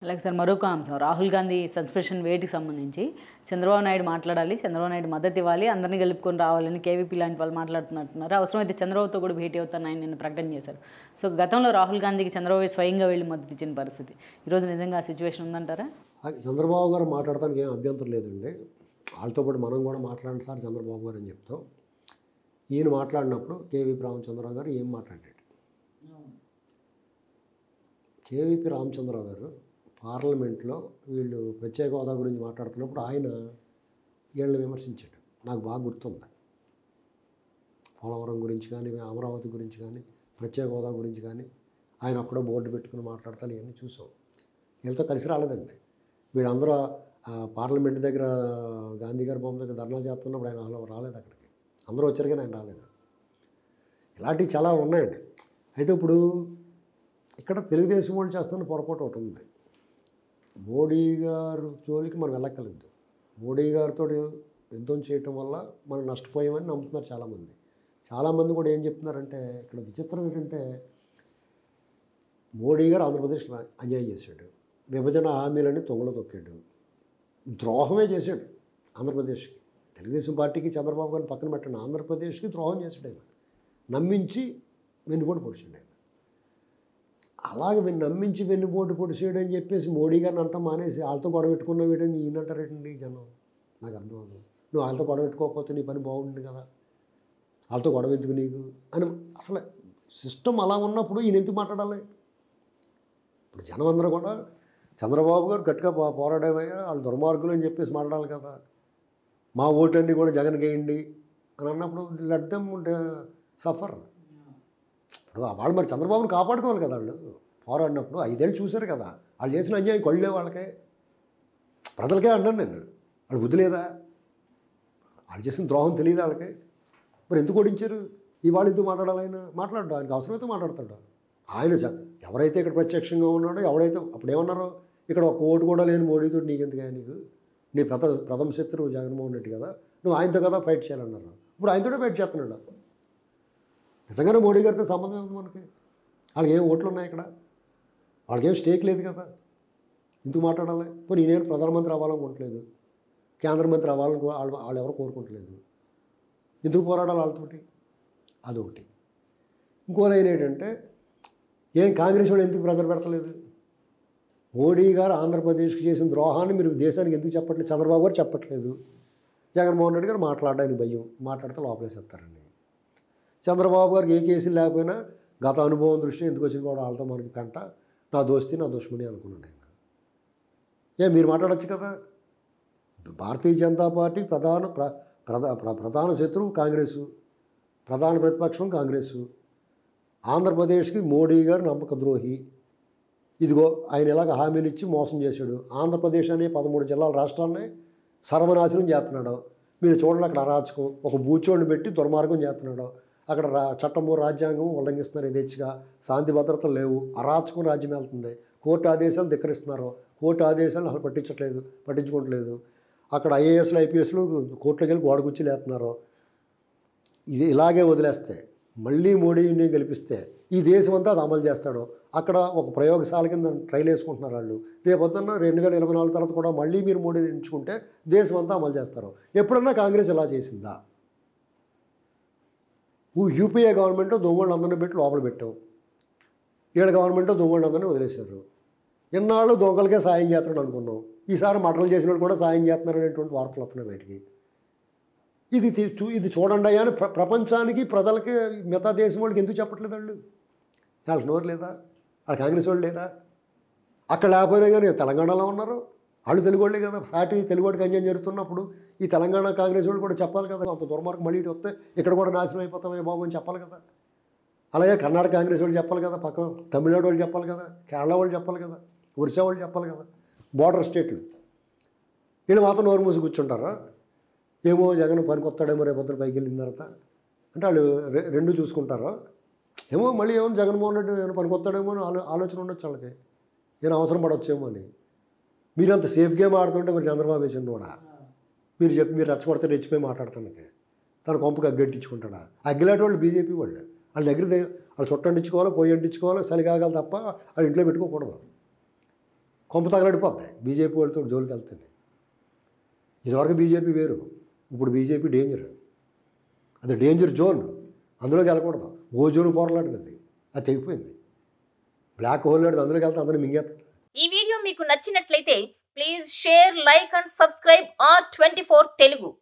అలాగే సార్ మరొక అంశం రాహుల్ గాంధీ సస్పెన్షన్ వేటికి సంబంధించి చంద్రబాబు నాయుడు మాట్లాడాలి చంద్రబాబు నాయుడు మద్దతు ఇవ్వాలి అందరినీ కలుపుకొని రావాలని కేవీపీ లాంటి వాళ్ళు మాట్లాడుతున్నట్టున్నారు అవసరమైతే చంద్రబాబుతో కూడా భేటీ అవుతాను ఆయన నిన్న ప్రకటన చేశారు సో గతంలో రాహుల్ గాంధీకి చంద్రబాబు స్వయంగా వెళ్ళి మద్దతు ఇచ్చిన పరిస్థితి ఈరోజు నిజంగా ఆ సిచ్యువేషన్ ఉందంటారా ఆ చంద్రబాబు గారు మాట్లాడటానికి ఏం అభ్యంతరం లేదండి వాళ్ళతో పాటు మనం కూడా మాట్లాడండి సార్ చంద్రబాబు గారు అని చెప్తాం ఈయన మాట్లాడినప్పుడు కేవీపీ రామచంద్రరావు గారు ఏం మాట్లాడాడు కేవీపీ రామచంద్రరావు గారు పార్లమెంట్లో వీళ్ళు ప్రత్యేక హోదా గురించి మాట్లాడుతున్నప్పుడు ఆయన వీళ్ళని విమర్శించాడు నాకు బాగా గుర్తుంది పోలవరం గురించి కానీ అమరావతి గురించి కానీ ప్రత్యేక హోదా గురించి కానీ ఆయన అక్కడో బోర్డు పెట్టుకుని మాట్లాడతాను ఇవన్నీ చూసాం వీళ్ళతో కలిసి రాలేదండి వీళ్ళందరూ ఆ పార్లమెంట్ దగ్గర గాంధీ గారి బొమ్మ దగ్గర ధర్నా చేస్తున్నప్పుడు ఆయన అలా రాలేదు అక్కడికి అందరూ వచ్చారు కానీ ఆయన రాలేదు ఇలాంటివి చాలా ఉన్నాయండి అయితే ఇప్పుడు ఇక్కడ తెలుగుదేశం వాళ్ళు చేస్తున్న పొరపాటు ఒకటి ఉంది మోడీ గారు జోలికి మనం వెళ్ళక్కర్లేదు మోడీ గారితో యుద్ధం చేయటం వల్ల మనం నష్టపోయామని నమ్ముతున్నారు చాలామంది చాలామంది కూడా ఏం చెప్తున్నారంటే ఇక్కడ విచిత్రం ఏంటంటే మోడీ గారు ఆంధ్రప్రదేశ్ అన్యాయం చేశాడు విభజన హామీలని తొంగలో తొక్కాడు ద్రోహమే చేశాడు ఆంధ్రప్రదేశ్కి తెలుగుదేశం పార్టీకి చంద్రబాబు గారిని పక్కన పెట్టండి ఆంధ్రప్రదేశ్కి ద్రోహం చేశాడు ఆయన నమ్మించి వెన్నుపోటు పొడిచాడు ఆయన అలాగే వీళ్ళు నమ్మించి వెన్నుపోటు పొడిచాడు అని చెప్పేసి మోడీ గారిని అంటాం మానేసి వాళ్ళతో గొడవ పెట్టుకున్నావు ఏంటని ఈయన అంటారేటండి జనం నాకు అర్థం అవ్వదు నువ్వు వాళ్ళతో గొడవ పెట్టుకోకపోతే నీ పని బాగుంటుంది కదా వాళ్ళతో గొడవ ఎందుకు నీకు అని అసలు సిస్టమ్ అలా ఉన్నప్పుడు ఈయన ఎందుకు మాట్లాడాలి ఇప్పుడు జనం అందరూ కూడా చంద్రబాబు గారు గట్టిగా పో- పోరాడేవయ్యా వాళ్ళు దుర్మార్గులు అని చెప్పేసి మాట్లాడాలి కదా మా ఓటన్నీ కూడా జగన్ వేయండి అని అన్నప్పుడు లెట్ దమ్ సఫర్ ఇప్పుడు వాళ్ళు మరి చంద్రబాబుని కాపాడుకోవాలి కదా వాళ్ళు పోరాడినప్పుడు ఐదేళ్ళు చూశారు కదా వాళ్ళు చేసిన అన్యాయం కొళ్ళే వాళ్ళకే ప్రజలకే అన్నాను నేను వాళ్ళు బుద్ధి లేదా వాళ్ళు చేసిన ద్రోహం తెలియదు వాళ్ళకి మరి ఎందుకు ఓడించారు ఇవాళ ఎందుకు మాట్లాడాలి ఆయన మాట్లాడు ఆయనకు అవసరమైతే మాట్లాడతాడు ఆయన చ- ఎవరైతే ఇక్కడ ప్రత్యక్షంగా ఉన్నాడో ఎవరైతే అప్పుడు ఏమన్నారో ఇక్కడ ఒక ఓటు కూడా లేని మోడీతో నీకెందుకు నీకు నీ ప్రథ ప్రథమ శత్రువు జగన్మోహన్ రెడ్డి కదా నువ్వు ఆయనతో కదా ఫైట్ చేయాలన్నారు ఇప్పుడు ఆయనతోనే ఫైట్ చేస్తున్నాడు నిజంగానే మోడీ గారితో సంబంధం ఉంది మనకి వాళ్ళకి ఏం ఓట్లు ఉన్నాయి ఇక్కడ వాళ్ళకి ఏం స్టేక్ లేదు కదా ఎందుకు మాట్లాడాలి పోనీ నేను ప్రధానమంత్రి అవ్వాలనుకోవట్లేదు కేంద్ర మంత్రి అవ్వాలని కో- వాళ్ళు వాళ్ళు ఎవరు కోరుకోవట్లేదు ఎందుకు పోరాడాలి వాళ్ళతోటి అదొకటి ఇంకో లైన్ ఏంటంటే ఏం కాంగ్రెస్ వాళ్ళు ఎందుకు ప్రెజర్ పెడతలేదు మోడీ గారు ఆంధ్రప్రదేశ్కి చేసిన ద్రోహాన్ని మీరు దేశానికి ఎందుకు చెప్పట్లేదు చంద్రబాబు గారు చెప్పట్లేదు జగన్మోహన్ రెడ్డి గారు మాట్లాడడానికి భయం మాట్లాడితే లోపలేసేస్తారండి చంద్రబాబు గారికి ఏ కేసులు లేకపోయినా గత అనుభవం దృష్ట్యా ఎందుకు వచ్చిన కూడా వాళ్ళతో మనకి పెంట నా దోస్తి నా దుష్మని అనుకున్నాడు ఆయన ఏ మీరు మాట్లాడచ్చు కదా భారతీయ జనతా పార్టీ ప్రధాన ప్ర ప్రధా ప్ర- ప్రధాన శత్రువు కాంగ్రెసు ప్రధాన ప్రతిపక్షం కాంగ్రెసు ఆంధ్రప్రదేశ్కి మోడీ గారు నమ్మక ద్రోహి ఇదిగో ఆయన ఇలాగ హామీలు ఇచ్చి మోసం చేశాడు ఆంధ్రప్రదేశ్ అనే పదమూడు జిల్లాల రాష్ట్రాన్ని సర్వనాశనం చేస్తున్నాడు మీరు చూడండి అక్కడ అరాచకం ఒక బూచోడిని పెట్టి దుర్మార్గం చేస్తున్నాడు అక్కడ రా చట్టము రాజ్యాంగం ఉల్లంఘిస్తున్నారు యథేచ్ఛగా శాంతి భద్రతలు లేవు అరాచకం రాజ్యం వెళ్తుంది కోర్టు ఆదేశాలు ధిక్కరిస్తున్నారు కోర్టు ఆదేశాలు అసలు పట్టించట్లేదు పట్టించుకోవట్లేదు అక్కడ ఐఏఎస్లు ఐపీఎస్లు కోర్టులోకి వెళ్ళి గోడ కుర్చీలు వేస్తున్నారు ఇది ఇలాగే వదిలేస్తే మళ్ళీ మోడీని గెలిపిస్తే ఈ దేశం అంతా అది అమలు చేస్తాడు అక్కడ ఒక ప్రయోగశాల కింద ట్రైల్ వేసుకుంటున్నారు వాళ్ళు రేపొద్దున్న రెండు వేల ఇరవై నాలుగు తర్వాత కూడా మళ్ళీ మీరు మోడీని ఎంచుకుంటే దేశం అంతా అమలు చేస్తారు ఎప్పుడన్నా కాంగ్రెస్ ఇలా చేసిందా ఊ- యూపీఏ గవర్నమెంట్ దొంగళ్ళు అందరిని పెట్టి లోపల పెట్టాం వీళ్ళ గవర్నమెంట్ దొంగళ్ళు అందరినీ వదిలేశారు ఇన్నాళ్ళు దొంగలకే సాయం చేస్తున్నాడు అనుకున్నాం ఈసారి మటలు చేసిన వాళ్ళు కూడా సాయం చేస్తున్నారు అనేటువంటి వార్తలు వస్తున్నాయి బయటికి ఇది తీ- చూ- ఇది చూడండి అయ్యా అని ప్ర ప్రపంచానికి ప్రజలకి మిగతా దేశం వాళ్ళకి ఎందుకు చెప్పట్లేదు వాళ్ళు వాళ్ళకి నోరు లేదా వాళ్ళు కాంగ్రెస్ వాళ్ళు లేరా అక్కడ లేకపోయినా కానీ తెలంగాణలో ఉన్నారు వాళ్ళు తెలుగు వాళ్ళే కదా సాటి తెలుగువాడికి అన్యాయం జరుగుతున్నప్పుడు ఈ తెలంగాణ కాంగ్రెస్ వాళ్ళు కూడా చెప్పాలి కదా అంత దుర్మార్గం మళ్ళీ ఇటు వస్తే ఇక్కడ కూడా నాశనం అయిపోతామే బాబు అని చెప్పాలి కదా అలాగే కర్ణాటక కాంగ్రెస్ వాళ్ళు చెప్పాలి కదా పక్క తమిళనాడు వాళ్ళు చెప్పాలి కదా కేరళ వాళ్ళు చెప్పాలి కదా ఒరిస్సా వాళ్ళు చెప్పాలి కదా బార్డర్ స్టేట్లు వీళ్ళు మాత్రం నోరు మూసి కూర్చుంటారా ఏమో జగన్ పనికొస్తాడేమో రేపు పొద్దున పైకి వెళ్ళిన తర్వాత అంటే వాళ్ళు రె- రెండు చూసుకుంటారా ఏమో మళ్ళీ ఏమో జగన్మోహన్ రెడ్డి ఏమైనా పనికొస్తాడేమో అని ఆలో ఆలోచన ఉండొచ్చు వాళ్ళకి నేను అవసరం పడవచ్చేమో అని మీరు అంత సేఫ్ గేమ్ ఆడుతుంటే మరి చంద్రబాబు వేసిన కూడా మీరు చెప్పి మీరు రెచ్చగొడితే రెచ్చిపోయి మాట్లాడతానికి తన కొంపకి అగ్గట్టించుకుంటాడా అగ్గిలాంటి వాళ్ళు బీజేపీ వాళ్ళు వాళ్ళ దగ్గర దే- వాళ్ళు చుట్టండించుకోవాలో పొయ్యి అంటించుకోవాలో చలిగాగాలి తప్ప వాళ్ళు ఇంట్లో పెట్టుకోకూడదు కొంప తగలడిపోద్ది బీజేపీ వాళ్ళతో జోలికి వెళ్తుంది ఇదివరకు బీజేపీ వేరు ఇప్పుడు బీజేపీ డేంజర్ అది డేంజర్ జోన్ అందులోకి వెళ్ళకూడదు ఓ జోన్ పోరాడుతుంది అది అది తెగిపోయింది బ్లాక్ హోల్ లాంటిది అందులోకి వెళ్తే అందరూ మింగేస్తుంది ఈ వీడియో మీకు నచ్చినట్లయితే please share like and subscribe R twenty Telugu